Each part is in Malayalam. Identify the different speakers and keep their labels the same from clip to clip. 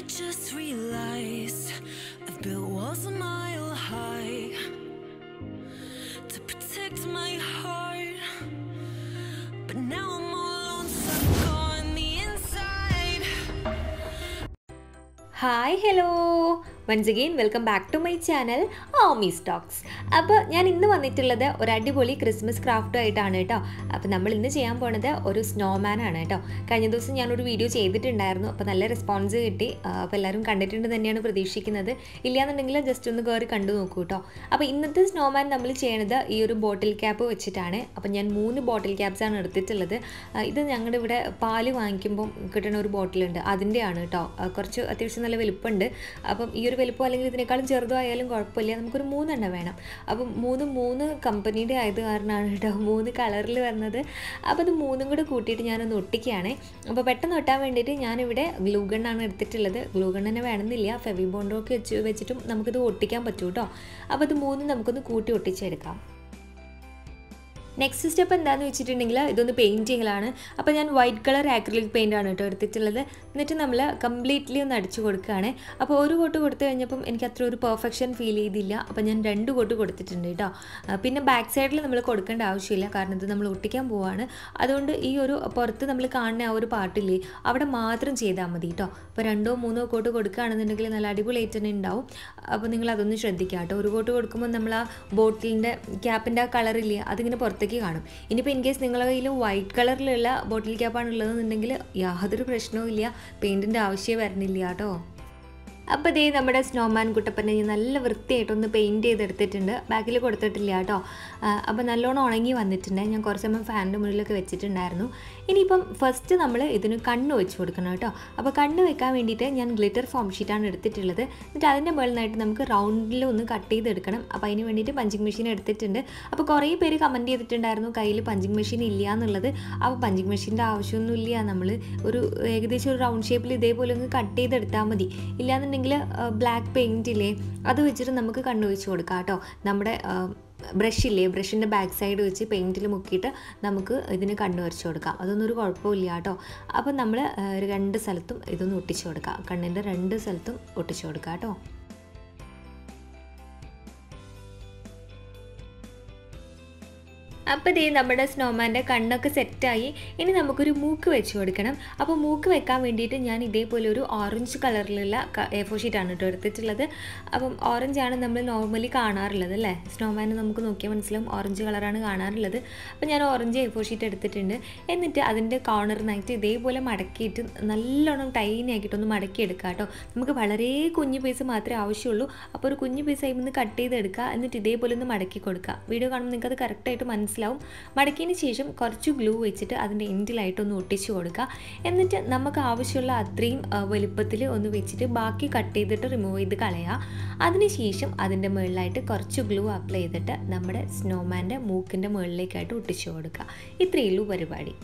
Speaker 1: just realized I've built walls a mile high to protect my heart. But now I'm all alone, stuck on the inside.
Speaker 2: Hi hello once again welcome back to my channel ഓമി സ്റ്റോക്സ് അപ്പോൾ ഞാൻ ഇന്ന് വന്നിട്ടുള്ളത് ഒരു അടിപൊളി ക്രിസ്മസ് ക്രാഫ്റ്റും ആയിട്ടാണ് കേട്ടോ അപ്പോൾ നമ്മൾ ഇന്ന് ചെയ്യാൻ പോണത് ഒരു സ്നോമാൻ ആണ് കേട്ടോ കഴിഞ്ഞ ദിവസം ഞാനൊരു വീഡിയോ ചെയ്തിട്ടുണ്ടായിരുന്നു അപ്പോൾ നല്ല റെസ്പോൺസ് കിട്ടി ആ, അപ്പോൾ എല്ലാവരും കണ്ടിട്ടുണ്ട് തന്നെയാണ് പ്രതീക്ഷിക്കുന്നത് ഇല്ലയെന്നുണ്ടെങ്കിൽ ജസ്റ്റ് ഒന്ന് കയറി കണ്ടു നോക്കൂ കേട്ടോ അപ്പോൾ ഇന്നത്തെ സ്നോമാൻ നമ്മൾ ചെയ്യണത് ഈ ഒരു ബോട്ടിൽ ക്യാപ്പ് വെച്ചിട്ടാണ് അപ്പോൾ ഞാൻ മൂന്ന് ബോട്ടിൽ ക്യാപ്സാണ് എടുത്തിട്ടുള്ളത് ആ, ഇത് ഞങ്ങളുടെ ഇവിടെ പാല് വാങ്ങിക്കുമ്പം കിട്ടുന്ന ഒരു ബോട്ടിലുണ്ട് അതിൻ്റെയാണ് കേട്ടോ ആ, കുറച്ച് അത്യാവശ്യം നല്ല വലുപ്പമുണ്ട് അപ്പം ഈ ഒരു വലുപ്പം അല്ലെങ്കിൽ ഇതിനേക്കാളും ചെറുതായാലും കുഴപ്പമില്ല നമുക്കൊരു മൂന്നെണ്ണം വേണം അപ്പം മൂന്ന് മൂന്ന് കമ്പനിയുടെ ആയത് കാരണമാണ് കേട്ടോ മൂന്ന് കളറിൽ വരുന്നത് അപ്പോൾ അത് മൂന്നും കൂടെ കൂട്ടിയിട്ട് ഞാനൊന്ന് ഒട്ടിക്കുകയാണ് അപ്പോൾ പെട്ടെന്ന് ഒട്ടാൻ വേണ്ടിയിട്ട് ഞാനിവിടെ ഗ്ലൂ ഗണ്ണാണ് എടുത്തിട്ടുള്ളത് ഗ്ലൂ ഗൺ തന്നെ വേണമെന്നില്ല ഫെവി ബോണ്ടൊക്കെ വെച്ച് വെച്ചിട്ടും നമുക്കിത് ഒട്ടിക്കാൻ പറ്റും കേട്ടോ അപ്പോൾ ഇത് മൂന്നും നമുക്കൊന്ന് കൂട്ടി ഒട്ടിച്ചെടുക്കാം നെക്സ്റ്റ് സ്റ്റെപ്പ് എന്താണെന്ന് വെച്ചിട്ടുണ്ടെങ്കിൽ ഇതൊന്ന് പെയിൻറ്റ് ചെയ്യലാണ് അപ്പോൾ ഞാൻ വൈറ്റ് കളർ ആക്രിലിക് പെയിൻ്റ് ആണ് കേട്ടോ എടുത്തിട്ടുള്ളത് എന്നിട്ട് നമ്മൾ കംപ്ലീറ്റ്ലി ഒന്ന് അടിച്ചു കൊടുക്കുകയാണ് അപ്പോൾ ഒരു കോട്ട് കൊടുത്തു കഴിഞ്ഞപ്പം എനിക്ക് അത്ര ഒരു പെർഫെക്ഷൻ ഫീൽ ചെയ്തില്ല അപ്പോൾ ഞാൻ രണ്ട് കോട്ട് കൊടുത്തിട്ടുണ്ട് കേട്ടോ ആ, പിന്നെ ബാക്ക് സൈഡിൽ നമ്മൾ കൊടുക്കേണ്ട ആവശ്യമില്ല കാരണം ഇത് നമ്മൾ ഒട്ടിക്കാൻ പോവാണ് അതുകൊണ്ട് ഈ ഒരു പുറത്ത് നമ്മൾ കാണുന്ന ആ ഒരു പാട്ടില്ലേ അവിടെ മാത്രം ചെയ്താൽ മതി കേട്ടോ അപ്പോൾ രണ്ടോ മൂന്നോ കോട്ട് കൊടുക്കുകയാണെന്നുണ്ടെങ്കിൽ നല്ല അടിപൊളിയായിട്ട് തന്നെ ഉണ്ടാവും അപ്പോൾ നിങ്ങൾ അതൊന്ന് ശ്രദ്ധിക്കുക കേട്ടോ ഒരു കോട്ട് കൊടുക്കുമ്പോൾ നമ്മൾ ആ ബോട്ടിലിൻ്റെ ക്യാപ്പിൻ്റെ ആ കളറില്ലേ അതിങ്ങനെ പുറത്തേക്ക് കാണും ഇനിയിപ്പോൾ ഇൻ കേസ് നിങ്ങളുടെ കയ്യിൽ വൈറ്റ് കളറിലുള്ള ബോട്ടിൽ ക്യാപ്പാണ് ഉള്ളതെന്നുണ്ടെങ്കിൽ യാതൊരു പ്രശ്നവും ഇല്ല പെയിൻറ്റിൻ്റെ ആവശ്യമേ വരുന്നില്ല കേട്ടോ അപ്പോൾ ദേ നമ്മുടെ സ്നോമാൻ കുട്ടപ്പനെ ഞാൻ നല്ല വൃത്തിയായിട്ടൊന്ന് പെയിൻറ്റ് ചെയ്തെടുത്തിട്ടുണ്ട് ബാക്കിൽ കൊടുത്തിട്ടില്ല കേട്ടോ അപ്പോൾ നല്ലോണം ഉണങ്ങി വന്നിട്ടുണ്ട് ഞാൻ കുറച്ച് സമയം ഫാനിൻ്റെ മുന്നിലൊക്കെ വെച്ചിട്ടുണ്ടായിരുന്നു ഇനിയിപ്പം ഫസ്റ്റ് നമ്മൾ ഇതിന് കണ്ണ് വെച്ച് കൊടുക്കണം കേട്ടോ അപ്പോൾ കണ്ണ് വെക്കാൻ വേണ്ടിയിട്ട് ഞാൻ ഗ്ലിറ്റർ ഫോം ഷീറ്റാണ് എടുത്തിട്ടുള്ളത് എന്നിട്ട് അതിൻ്റെ മുകളിലായിട്ട് നമുക്ക് റൗണ്ടിൽ ഒന്ന് കട്ട് ചെയ്തെടുക്കണം അപ്പോൾ അതിന് വേണ്ടിയിട്ട് പഞ്ചിങ് മെഷീൻ എടുത്തിട്ടുണ്ട് അപ്പോൾ കുറേ പേര് കമൻറ്റ് ചെയ്തിട്ടുണ്ടായിരുന്നു കയ്യിൽ പഞ്ചിങ് മെഷീൻ ഇല്ല എന്നുള്ളത് അപ്പോൾ പഞ്ചിങ് മെഷീൻ്റെ ആവശ്യമൊന്നുമില്ല നമ്മൾ ഒരു ഏകദേശം ഒരു റൗണ്ട് ഷേപ്പിൽ ഇതേപോലെ ഒന്ന് കട്ട് ചെയ്തെടുത്താൽ മതി ഇല്ലാന്നുണ്ടെങ്കിൽ ബ്ലാക്ക് പെയിൻറ്റ് ഇല്ലേ അത് വെച്ചിട്ട് നമുക്ക് കണ്ണു വെച്ച് കൊടുക്കാം കേട്ടോ നമ്മുടെ ബ്രഷ് ഇല്ലേ ബ്രഷിൻ്റെ ബാക്ക് സൈഡ് വെച്ച് പെയിൻറ്റിൽ മുക്കിയിട്ട് നമുക്ക് ഇതിന് കണ്ണു വരച്ച് കൊടുക്കാം അതൊന്നും ഒരു കുഴപ്പമില്ല കേട്ടോ അപ്പം നമ്മൾ രണ്ട് സ്ഥലത്തും ഇതൊന്ന് ഒട്ടിച്ച് കൊടുക്കാം കണ്ണിൻ്റെ രണ്ട് സ്ഥലത്തും ഒട്ടിച്ച് കൊടുക്കാം കേട്ടോ അപ്പോൾ ദേ നമ്മുടെ സ്നോമാൻ്റെ കണ്ണൊക്കെ സെറ്റായി ഇനി നമുക്കൊരു മൂക്ക് വെച്ച് കൊടുക്കണം അപ്പോൾ മൂക്ക് വെക്കാൻ വേണ്ടിയിട്ട് ഞാൻ ഇതേപോലെ ഒരു ഓറഞ്ച് കളറിലുള്ള എ ഫോർ ഷീറ്റാണ് കേട്ടോ എടുത്തിട്ടുള്ളത് അപ്പം ഓറഞ്ചാണ് നമ്മൾ നോർമലി കാണാറുള്ളത് അല്ലേ സ്നോമാനെ നമുക്ക് നോക്കിയാൽ മനസ്സിലാവും ഓറഞ്ച് കളറാണ് കാണാറുള്ളത് അപ്പോൾ ഞാൻ ഓറഞ്ച് എ ഫോർ ഷീറ്റ് എടുത്തിട്ടുണ്ട് എന്നിട്ട് അതിൻ്റെ കോർണറിനായിട്ട് ഇതേപോലെ മടക്കിയിട്ട് നല്ലോണം ടൈനി ആക്കിയിട്ടൊന്ന് മടക്കി എടുക്കുക കേട്ടോ നമുക്ക് വളരെ കുഞ്ഞു പീസ് മാത്രമേ ആവശ്യമുള്ളൂ അപ്പോൾ ഒരു കുഞ്ഞു പീസ് ആയി ഒന്ന് കട്ട് ചെയ്തെടുക്കുക എന്നിട്ട് ഇതേപോലെ ഒന്ന് മടക്കി കൊടുക്കുക വീഡിയോ കാണുമ്പോൾ നിങ്ങൾക്ക് അത് കറക്റ്റായിട്ട് മനസ്സിലാവും മടക്കിയതിന് ശേഷം കുറച്ച് ഗ്ലൂ വെച്ചിട്ട് അതിൻ്റെ എൻഡിലായിട്ടൊന്ന് ഒട്ടിച്ചു കൊടുക്കുക എന്നിട്ട് നമുക്ക് ആവശ്യമുള്ള അത്രയും വലുപ്പത്തിൽ ഒന്ന് വെച്ചിട്ട് ബാക്കി കട്ട് ചെയ്തിട്ട് റിമൂവ് ചെയ്ത് കളയുക അതിനുശേഷം അതിൻ്റെ മുകളിലായിട്ട് കുറച്ച് ഗ്ലൂ അപ്ലൈ ചെയ്തിട്ട് നമ്മുടെ സ്നോമാൻ്റെ മൂക്കിൻ്റെ മുകളിലേക്കായിട്ട് ഒട്ടിച്ചു കൊടുക്കുക ഇത്രയേ ഉള്ളൂ പരിപാടി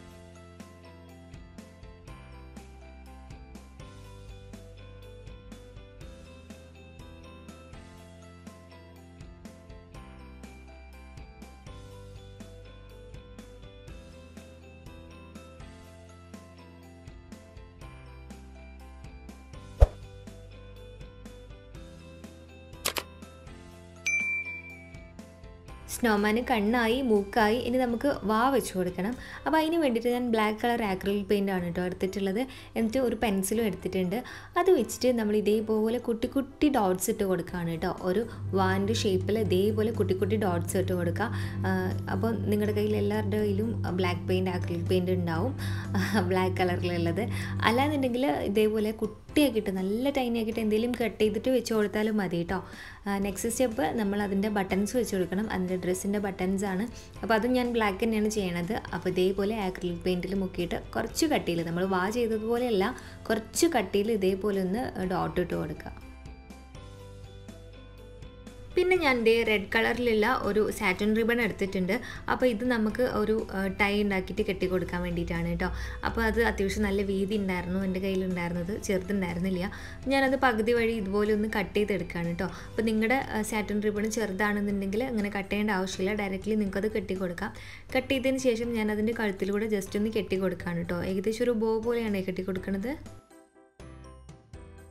Speaker 2: സ്നോമാന് കണ്ണായി മൂക്കായി ഇനി നമുക്ക് വാ വെച്ച് കൊടുക്കണം അപ്പോൾ അതിന് വേണ്ടിയിട്ട് ഞാൻ ബ്ലാക്ക് കളർ ആക്രിലിക് പെയിൻ്റ് ആണ് കേട്ടോ എടുത്തിട്ടുള്ളത് എന്നിട്ട് ഒരു പെൻസിലും എടുത്തിട്ടുണ്ട് അത് വെച്ചിട്ട് നമ്മൾ ഇതേപോലെ കുട്ടി കുട്ടി ഡോട്ട്സ് ഇട്ട് കൊടുക്കുകയാണ് കേട്ടോ ഒരു വാൻ്റെ ഷേപ്പിൽ ഇതേപോലെ കുട്ടി കുട്ടി ഡോട്ട്സ് ഇട്ട് കൊടുക്കുക അപ്പോൾ നിങ്ങളുടെ കയ്യിൽ എല്ലാവരുടെ കയ്യിലും ബ്ലാക്ക് പെയിൻറ്റ് ആക്രിലിക് പെയിൻറ്റ് ഉണ്ടാവും ബ്ലാക്ക് കളറിലുള്ളത് അല്ലാന്നുണ്ടെങ്കിൽ ഇതേപോലെ കുട്ടിയാക്കിയിട്ട് നല്ല ടൈനി ആക്കിയിട്ട് എന്തെങ്കിലും കട്ട് ചെയ്തിട്ട് വെച്ച് കൊടുത്താലും മതി കേട്ടോ നെക്സ്റ്റ് സ്റ്റെപ്പ് നമ്മൾ അതിൻ്റെ ബട്ടൺസ് വെച്ച് കൊടുക്കണം അതിൻ്റെ ഡ്രസ്സിൻ്റെ ബട്ടൺസ് ആണ് അപ്പോൾ അതും ഞാൻ ബ്ലാക്ക് തന്നെയാണ് ചെയ്യണത് അപ്പോൾ ഇതേപോലെ ആക്രിലിക് പെയിൻറ്റിൽ മുക്കിയിട്ട് കുറച്ച് കട്ടിയിൽ നമ്മൾ വാ ചെയ്തതുപോലെയല്ല കുറച്ച് കട്ടിയിൽ ഇതേപോലെ ഒന്ന് ഡോട്ട് ഇട്ട് കൊടുക്കുക പിന്നെ ഞാൻ ദേ റെഡ് കളറിലുള്ള ഒരു സാറ്റൻ റിബൺ എടുത്തിട്ടുണ്ട് അപ്പോൾ ഇത് നമുക്ക് ഒരു ടൈ ഉണ്ടാക്കിയിട്ട് കെട്ടി കൊടുക്കാൻ വേണ്ടിയിട്ടാണ് കേട്ടോ അപ്പോൾ അത് അത്യാവശ്യം നല്ല വീതി ഉണ്ടായിരുന്നു എൻ്റെ കയ്യിലുണ്ടായിരുന്നത് ചെറുതുണ്ടായിരുന്നില്ല ഞാനത് പകുതി വഴി ഇതുപോലെ ഒന്ന് കട്ട് ചെയ്തെടുക്കുകയാണ് കേട്ടോ അപ്പോൾ നിങ്ങളുടെ സാറ്റൻ റിബൺ ചെറുതാണെന്നുണ്ടെങ്കിൽ അങ്ങനെ കട്ട് ചെയ്യേണ്ട ആവശ്യമില്ല ഡയറക്റ്റ്ലി നിങ്ങൾക്കത് കെട്ടി കൊടുക്കാം കട്ട് ചെയ്തതിന് ശേഷം ഞാൻ അതിൻ്റെ കഴുത്തിലൂടെ ജസ്റ്റ് ഒന്ന് കെട്ടി കൊടുക്കുകയാണ് കേട്ടോ ഏകദേശം ഒരു ബോ പോലെയാണ് കെട്ടി കൊടുക്കുന്നത്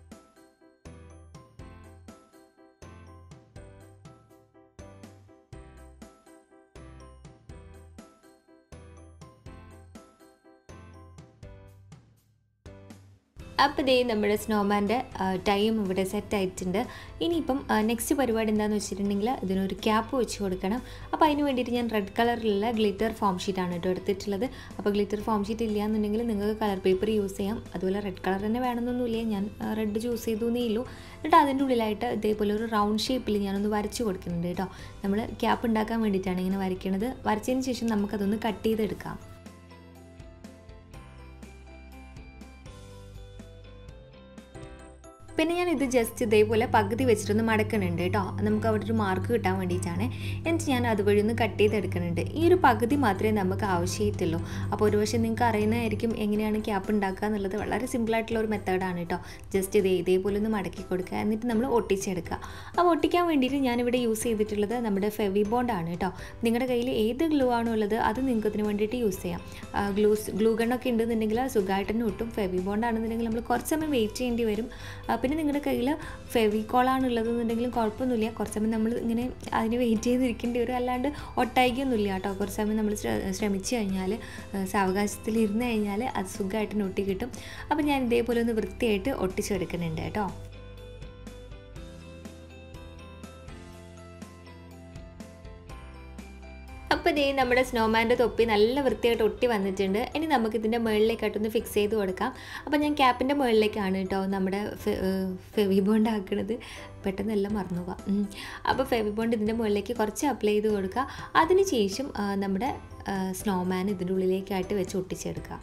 Speaker 2: അപ്പോൾ ദേ നമ്മുടെ സ്നോമാൻ്റെ ടൈം ഇവിടെ സെറ്റ് ആയിട്ടുണ്ട് ഇനിയിപ്പം നെക്സ്റ്റ് പരിപാടി എന്താണെന്ന് വെച്ചിട്ടുണ്ടെങ്കിൽ ഇതിനൊരു ക്യാപ്പ് വെച്ച് കൊടുക്കണം അപ്പോൾ അതിന് വേണ്ടിയിട്ട് ഞാൻ റെഡ് കളറിലുള്ള ഗ്ലിറ്റർ ഫോം ഷീറ്റാണ് കേട്ടോ എടുത്തിട്ടുള്ളത് അപ്പോൾ ഗ്ലിറ്റർ ഫോം ഷീറ്റ് ഇല്ല എന്നുണ്ടെങ്കിൽ നിങ്ങൾക്ക് കളർ പേപ്പർ യൂസ് ചെയ്യാം അതുപോലെ റെഡ് കളർ തന്നെ വേണമെന്നൊന്നുമില്ല ഞാൻ റെഡ് ചൂസ് ചെയ്തു എന്നേ ഉള്ളൂ എന്നിട്ട് അതിൻ്റെ ഉള്ളിലായിട്ട് ഇതേപോലെ ഒരു റൗണ്ട് ഷേപ്പിൽ ഞാനൊന്ന് വരച്ച് കൊടുക്കുന്നുണ്ട് കേട്ടോ നമ്മൾ ക്യാപ്പ് ഉണ്ടാക്കാൻ വേണ്ടിയിട്ടാണ് ഇങ്ങനെ വരയ്ക്കുന്നത് വരച്ചതിന് ശേഷം നമുക്കതൊന്ന് കട്ട് ചെയ്തെടുക്കാം പിന്നെ ഞാൻ ഇത് ജസ്റ്റ് ഇതേപോലെ പകുതി വെച്ചിട്ടൊന്ന് മടക്കുന്നുണ്ട് കേട്ടോ നമുക്ക് അവിടെ ഒരു മാർക്ക് കിട്ടാൻ വേണ്ടിയിട്ടാണ് എന്നിട്ട് ഞാൻ അതുവഴി ഒന്ന് കട്ട് ചെയ്തെടുക്കുന്നുണ്ട് ഈ ഒരു പകുതി മാത്രമേ നമുക്ക് ആവശ്യമായിട്ടുള്ളൂ അപ്പോൾ ഒരു പക്ഷേ നിങ്ങൾക്ക് അറിയുന്നതായിരിക്കും എങ്ങനെയാണ് ക്യാപ്പ് ഉണ്ടാക്കുക എന്നുള്ളത് വളരെ സിമ്പിളായിട്ടുള്ള ഒരു മെത്തേഡാണ് കേട്ടോ ജസ്റ്റ് ഇതേ ഇതേപോലെ ഒന്ന് മടക്കി കൊടുക്കുക എന്നിട്ട് നമ്മൾ ഒട്ടിച്ചെടുക്കുക അപ്പോൾ ഒട്ടിക്കാൻ വേണ്ടിയിട്ട് ഞാനിവിടെ യൂസ് ചെയ്തിട്ടുള്ളത് നമ്മുടെ ഫെവി ബോണ്ടാണ് കേട്ടോ നിങ്ങളുടെ കയ്യിൽ ഏത് ഗ്ലൂ ആണോ ഉള്ളത് അത് നിങ്ങൾക്ക് ഇതിന് വേണ്ടിയിട്ട് യൂസ് ചെയ്യാം ഗ്ലൂസ് ഗ്ലൂ ഗണ്ണൊക്കെ ഉണ്ടെന്നുണ്ടെങ്കിൽ സുഖമായിട്ട് തന്നെ ഒട്ടും ഫെവി ബോണ്ട് ആണെന്നുണ്ടെങ്കിൽ നമ്മൾ കുറച്ച് സമയം വെയിറ്റ് ചെയ്യേണ്ടി വരും പിന്നെ നിങ്ങളുടെ കയ്യിൽ ഫെവിക്കോളാണ് ഉള്ളതെന്നുണ്ടെങ്കിലും കുഴപ്പമൊന്നുമില്ല കുറച്ച് സമയം നമ്മൾ ഇങ്ങനെ അതിന് വെയിറ്റ് ചെയ്തിരിക്കേണ്ടി വരും അല്ലാണ്ട് ഒട്ടായിക്കൊന്നുമില്ല കേട്ടോ കുറച്ച് സമയം നമ്മൾ ശ്രമിച്ചു കഴിഞ്ഞാൽ സാവകാശത്തിൽ ഇരുന്ന് കഴിഞ്ഞാൽ അത് സുഖമായിട്ട് ഒട്ടി കിട്ടും അപ്പോൾ ഞാൻ ഇതേപോലെ ഒന്ന് വൃത്തിയായിട്ട് ഒട്ടിച്ചെടുക്കുന്നുണ്ട് കേട്ടോ അപ്പോൾ ഇതേ നമ്മുടെ സ്നോമാൻ്റെ തൊപ്പി നല്ല വൃത്തിയായിട്ട് ഒട്ടി വന്നിട്ടുണ്ട് ഇനി നമുക്ക് ഇതിൻ്റെ മുകളിലേക്കായിട്ടൊന്ന് ഫിക്സ് ചെയ്ത് കൊടുക്കാം അപ്പോൾ ഞാൻ ക്യാപ്പിൻ്റെ മുകളിലേക്കാണ് കേട്ടോ നമ്മുടെ ഫെവി ബോണ്ട് ആക്കുന്നത് പെട്ടെന്നെല്ലാം മറന്നു പോവാം അപ്പോൾ ഫെവി ബോണ്ട് ഇതിൻ്റെ മുകളിലേക്ക് കുറച്ച് അപ്ലൈ ചെയ്ത് കൊടുക്കുക അതിനുശേഷം നമ്മുടെ സ്നോമാൻ ഇതിൻ്റെ ഉള്ളിലേക്കായിട്ട് വെച്ച് ഒട്ടിച്ചെടുക്കുക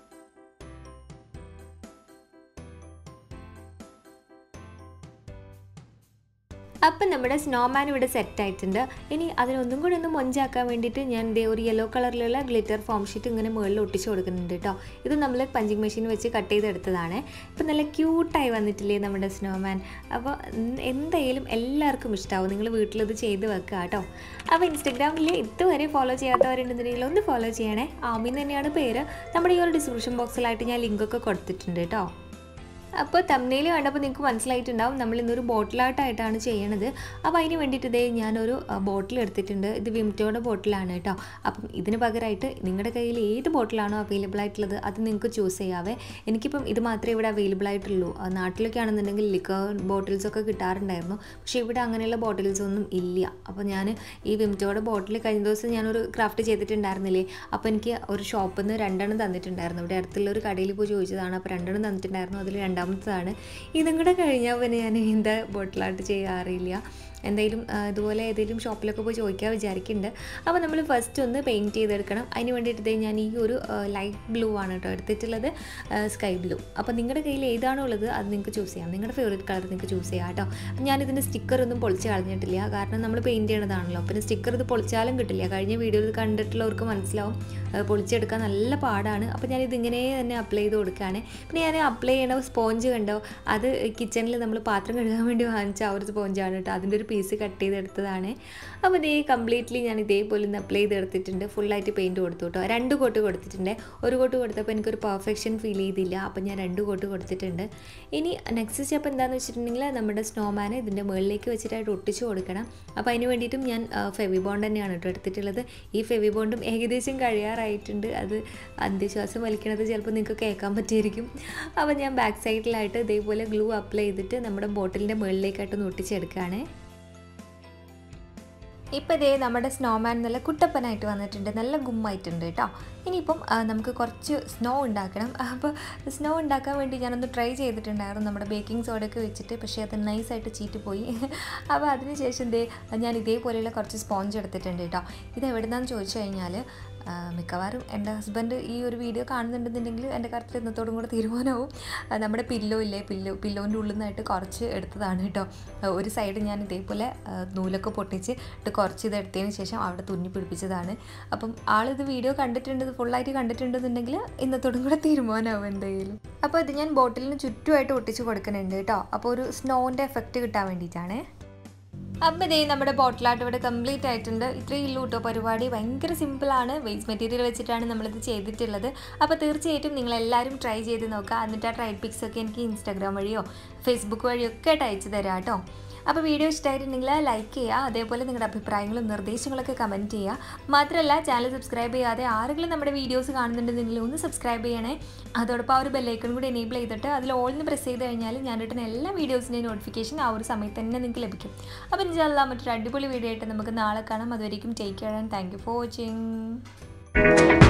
Speaker 2: അപ്പം നമ്മുടെ സ്നോമാൻ ഇവിടെ സെറ്റ് ആയിട്ടുണ്ട് ഇനി അതിനൊന്നും കൂടി ഒന്ന് മൊഞ്ചാക്കാൻ വേണ്ടിയിട്ട് ഞാൻ ഇതേ ഒരു യെല്ലോ കളറിലുള്ള ഗ്ലിറ്റർ ഫോം ഷീറ്റ് ഇങ്ങനെ മുകളിൽ ഒട്ടിച്ച് കൊടുക്കുന്നുണ്ട് കേട്ടോ ഇത് നമ്മൾ പഞ്ചിങ് മെഷീൻ വെച്ച് കട്ട് ചെയ്തെടുത്തതാണ് ഇപ്പം നല്ല ക്യൂട്ടായി വന്നിട്ടില്ലേ നമ്മുടെ സ്നോമാൻ അപ്പോൾ എന്തായാലും എല്ലാവർക്കും ഇഷ്ടമാവും നിങ്ങൾ വീട്ടിലത് ചെയ്ത് വെക്കുക കേട്ടോ അപ്പോൾ ഇൻസ്റ്റഗ്രാമിൽ ഇതുവരെ ഫോളോ ചെയ്യാത്തവരുണ്ടെന്നുണ്ടെങ്കിൽ ഒന്ന് ഫോളോ ചെയ്യണേ ആമിൻ തന്നെയാണ് പേര് നമ്മുടെ ഈ ഒരു ഡിസ്ക്രിപ്ഷൻ ബോക്സിലായിട്ട് ഞാൻ ലിങ്കൊക്കെ കൊടുത്തിട്ടുണ്ട് കേട്ടോ അപ്പോൾ തമ്മിൽ കണ്ടപ്പോൾ നിങ്ങൾക്ക് മനസ്സിലായിട്ടുണ്ടാവും നമ്മൾ ഇന്നൊരു ബോട്ടിലായിട്ടായിട്ടാണ് ചെയ്യണത് അപ്പോൾ അതിന് വേണ്ടിയിട്ട് ഇതേ ഞാനൊരു ബോട്ടിൽ എടുത്തിട്ടുണ്ട് ഇത് വിംറ്റോയുടെ ബോട്ടിലാണ് കേട്ടോ അപ്പം ഇതിന് പകരമായിട്ട് നിങ്ങളുടെ കയ്യിൽ ഏത് ബോട്ടിലാണോ അവൈലബിൾ ആയിട്ടുള്ളത് അത് നിങ്ങൾക്ക് ചൂസ് ചെയ്യാവേ എനിക്കിപ്പം ഇത് മാത്രമേ ഇവിടെ അവൈലബിൾ ആയിട്ടുള്ളൂ നാട്ടിലൊക്കെ ആണെന്നുണ്ടെങ്കിൽ ലിക്കർ ബോട്ടിൽസ് ഒക്കെ കിട്ടാറുണ്ടായിരുന്നു പക്ഷേ ഇവിടെ അങ്ങനെയുള്ള ബോട്ടിൽസ് ഒന്നും ഇല്ല അപ്പോൾ ഞാൻ ഈ വിംറ്റോയുടെ ബോട്ടിൽ കഴിഞ്ഞ ദിവസം ഞാനൊരു ക്രാഫ്റ്റ് ചെയ്തിട്ടുണ്ടായിരുന്നില്ലേ അപ്പോൾ എനിക്ക് ഒരു ഷോപ്പിൽ നിന്ന് രണ്ടെണ്ണം തന്നിട്ടുണ്ടായിരുന്നു ഇവിടെ അടുത്തുള്ള ഒരു കടയിൽ പോയി ചോദിച്ചതാണ് അപ്പോൾ രണ്ടെണ്ണം തന്നിട്ടുണ്ടായിരുന്നു അതിൽ രണ്ടാം രണ്ടാമത്തതാണ് ഇതും കൂടെ കഴിഞ്ഞാൽ പിന്നെ ഞാൻ എന്താ ബോട്ടിലായിട്ട് ചെയ്യാറില്ല എന്തായാലും ഇതുപോലെ ഏതെങ്കിലും ഷോപ്പിലൊക്കെ പോയി ചോദിക്കാൻ വിചാരിക്കുന്നുണ്ട് അപ്പോൾ നമ്മൾ ഫസ്റ്റ് ഒന്ന് പെയിൻറ്റ് ചെയ്തെടുക്കണം അതിന് വേണ്ടിയിട്ട് ഞാൻ ഈ ഒരു ലൈറ്റ് ബ്ലൂ ആണ് കേട്ടോ എടുത്തിട്ടുള്ളത് സ്കൈ ബ്ലൂ അപ്പോൾ നിങ്ങളുടെ കയ്യിൽ ഏതാണോ ഉള്ളത് അത് നിങ്ങൾക്ക് ചൂസ് ചെയ്യാം നിങ്ങളുടെ ഫേവറേറ്റ് കളർ നിങ്ങൾക്ക് ചൂസ് ചെയ്യാം കേട്ടോ ഞാനിതിൻ്റെ സ്റ്റിക്കറൊന്നും പൊളിച്ച് കളഞ്ഞിട്ടില്ല കാരണം നമ്മൾ പെയിൻറ്റ് ചെയ്യണതാണല്ലോ പിന്നെ സ്റ്റിക്കർ ഇത് പൊളിച്ചാലും കിട്ടില്ല കഴിഞ്ഞ വീഡിയോയിൽ കണ്ടിട്ടുള്ളവർക്ക് മനസ്സിലാവും പൊളിച്ചെടുക്കാൻ നല്ല പാടാണ് അപ്പോൾ ഞാനിത് ഇങ്ങനെ തന്നെ അപ്ലൈ ചെയ്ത് കൊടുക്കുകയാണ് പിന്നെ ഞാൻ അപ്ലൈ ചെയ്യണ സ്പോഞ്ച് കണ്ടോ അത് കിച്ചണിൽ നമ്മൾ പാത്രം കഴുകാൻ വേണ്ടി വാങ്ങിച്ച ആ ഒരു സ്പോഞ്ചാണ് കേട്ടോ അതിൻ്റെ ഒരു പീസ് കട്ട് ചെയ്തെടുത്തതാണ് അപ്പോൾ ഇതേ കംപ്ലീറ്റ്ലി ഞാൻ ഇതേപോലെ ഒന്ന് അപ്ലൈ ചെയ്തെടുത്തിട്ടുണ്ട് ഫുള്ളായിട്ട് പെയിൻറ്റ് കൊടുത്തു കേട്ടോ രണ്ട് കോട്ട് കൊടുത്തിട്ടുണ്ട് ഒരു കോട്ട് കൊടുത്തപ്പോൾ എനിക്കൊരു പെർഫെക്ഷൻ ഫീൽ ചെയ്തില്ല അപ്പോൾ ഞാൻ രണ്ട് കോട്ട് കൊടുത്തിട്ടുണ്ട് ഇനി നെക്സ്റ്റ് സ്റ്റെപ്പ് എന്താണെന്ന് വെച്ചിട്ടുണ്ടെങ്കിൽ നമ്മുടെ സ്നോമാനെ ഇതിൻ്റെ മുകളിലേക്ക് വെച്ചിട്ടായിട്ട് ഒട്ടിച്ച് കൊടുക്കണം അപ്പോൾ അതിന് വേണ്ടിയിട്ടും ഞാൻ ഫെവി ബോണ്ട് തന്നെയാണ് കേട്ടോ എടുത്തിട്ടുള്ളത് ഈ ഫെവി ബോണ്ടും ഏകദേശം കഴിയാറായിട്ടുണ്ട് അത് അന്ത്യശ്വാസം വലിക്കണത് ചിലപ്പോൾ നിങ്ങൾക്ക് കേൾക്കാൻ പറ്റിയിരിക്കും അപ്പോൾ ഞാൻ ബാക്ക് സൈഡിലായിട്ട് ഇതേപോലെ ഗ്ലൂ അപ്ലൈ ചെയ്തിട്ട് നമ്മുടെ ബോട്ടിലിൻ്റെ മുകളിലേക്കായിട്ടൊന്ന് ഒട്ടിച്ചെടുക്കുകയാണ് ഇപ്പോൾ ഇതേ നമ്മുടെ സ്നോമാൻ നല്ല കുട്ടപ്പനായിട്ട് വന്നിട്ടുണ്ട് നല്ല ഗുമ്മായിട്ടുണ്ട് കേട്ടോ ഇനിയിപ്പം നമുക്ക് കുറച്ച് സ്നോ ഉണ്ടാക്കണം അപ്പോൾ സ്നോ ഉണ്ടാക്കാൻ വേണ്ടി ഞാനൊന്ന് ട്രൈ ചെയ്തിട്ടുണ്ടായിരുന്നു നമ്മുടെ ബേക്കിംഗ് സോഡയൊക്കെ വെച്ചിട്ട് പക്ഷേ അത് നൈസായിട്ട് ചീറ്റിപ്പോയി അപ്പോൾ അതിനുശേഷം ഇതേ ഞാൻ ഇതേപോലെയുള്ള കുറച്ച് സ്പോഞ്ച് എടുത്തിട്ടുണ്ട് കേട്ടോ ഇത് എവിടുന്നാന്ന് ചോദിച്ചു കഴിഞ്ഞാൽ മിക്കവാറും എൻ്റെ ഹസ്ബൻഡ് ഈ ഒരു വീഡിയോ കാണുന്നുണ്ടെന്നുണ്ടെങ്കിൽ എൻ്റെ കാര്യത്തിൽ ഇന്നത്തോടും കൂടെ തീരുമാനമാവും നമ്മുടെ പില്ലോ ഇല്ലേ പില്ലോ പില്ലോൻ്റെ ഉള്ളിൽ നിന്നായിട്ട് കുറച്ച് എടുത്തതാണ് കേട്ടോ ഒരു സൈഡ് ഞാൻ ഇതേപോലെ നൂലൊക്കെ പൊട്ടിച്ച് ഇട്ട് കുറച്ച് ഇത് എടുത്തതിന് ശേഷം അവിടെ തുന്നി പിടിപ്പിച്ചതാണ് അപ്പം ആളിത് വീഡിയോ കണ്ടിട്ടുണ്ട് ഇത് ഫുള്ളായിട്ട് കണ്ടിട്ടുണ്ടെന്നുണ്ടെങ്കിൽ ഇന്നത്തോടും കൂടെ തീരുമാനമാവും എന്തായാലും അപ്പോൾ ഇത് ഞാൻ ബോട്ടിലിന് ചുറ്റുമായിട്ട് ഒട്ടിച്ച് കൊടുക്കുന്നുണ്ട് കേട്ടോ അപ്പോൾ ഒരു സ്നോൻ്റെ എഫക്റ്റ് കിട്ടാൻ വേണ്ടിയിട്ടാണ് അപ്പം ഇതേ നമ്മുടെ ബോട്ടിലാട്ട് ഇവിടെ കംപ്ലീറ്റ് ആയിട്ടുണ്ട് ഇത്രയും ഇല്ലൂ കേട്ടോ പരിപാടി ഭയങ്കര സിമ്പിളാണ് വേസ്റ്റ് മെറ്റീരിയൽ വെച്ചിട്ടാണ് നമ്മളിത് ചെയ്തിട്ടുള്ളത് അപ്പോൾ തീർച്ചയായിട്ടും നിങ്ങൾ എല്ലാവരും ട്രൈ ചെയ്ത് നോക്കുക എന്നിട്ട് ആ ട്രൈ പിക്സ് ഒക്കെ എനിക്ക് ഇൻസ്റ്റാഗ്രാം വഴിയോ ഫേസ്ബുക്ക് വഴിയോ ഒക്കെ ആയിട്ട് അയച്ചു തരാം കേട്ടോ അപ്പോൾ വീഡിയോ ഇഷ്ടമായിട്ടുണ്ടെങ്കിൽ ലൈക്ക് ചെയ്യുക അതേപോലെ നിങ്ങളുടെ അഭിപ്രായങ്ങളും നിർദ്ദേശങ്ങളൊക്കെ കമൻറ്റ് ചെയ്യുക മാത്രമല്ല ചാനൽ സബ്സ്ക്രൈബ് ചെയ്യാതെ ആരെങ്കിലും നമ്മുടെ വീഡിയോസ് കാണുന്നുണ്ടെങ്കിൽ ഒന്ന് സബ്സ്ക്രൈബ് ചെയ്യണേ അതോടൊപ്പം ആ ഒരു ബെല്ലൈക്കൺ കൂടി എനേബിൾ ചെയ്തിട്ട് അതിൽ ഓൾന്ന് പ്രസ് ചെയ്ത് കഴിഞ്ഞാൽ ഞാൻ ഇട്ടുന്ന എല്ലാ വീഡിയോസിൻ്റെയും നോട്ടിഫിക്കേഷൻ ആ ഒരു സമയത്ത് തന്നെ നിങ്ങൾക്ക് ലഭിക്കും അപ്പോൾ ഇൻഷാല്ല മറ്റൊരു അടിപൊളി വീഡിയോ ആയിട്ട് നമുക്ക് നാളെ കാണാം അതുവരെയും take care and thank you for watching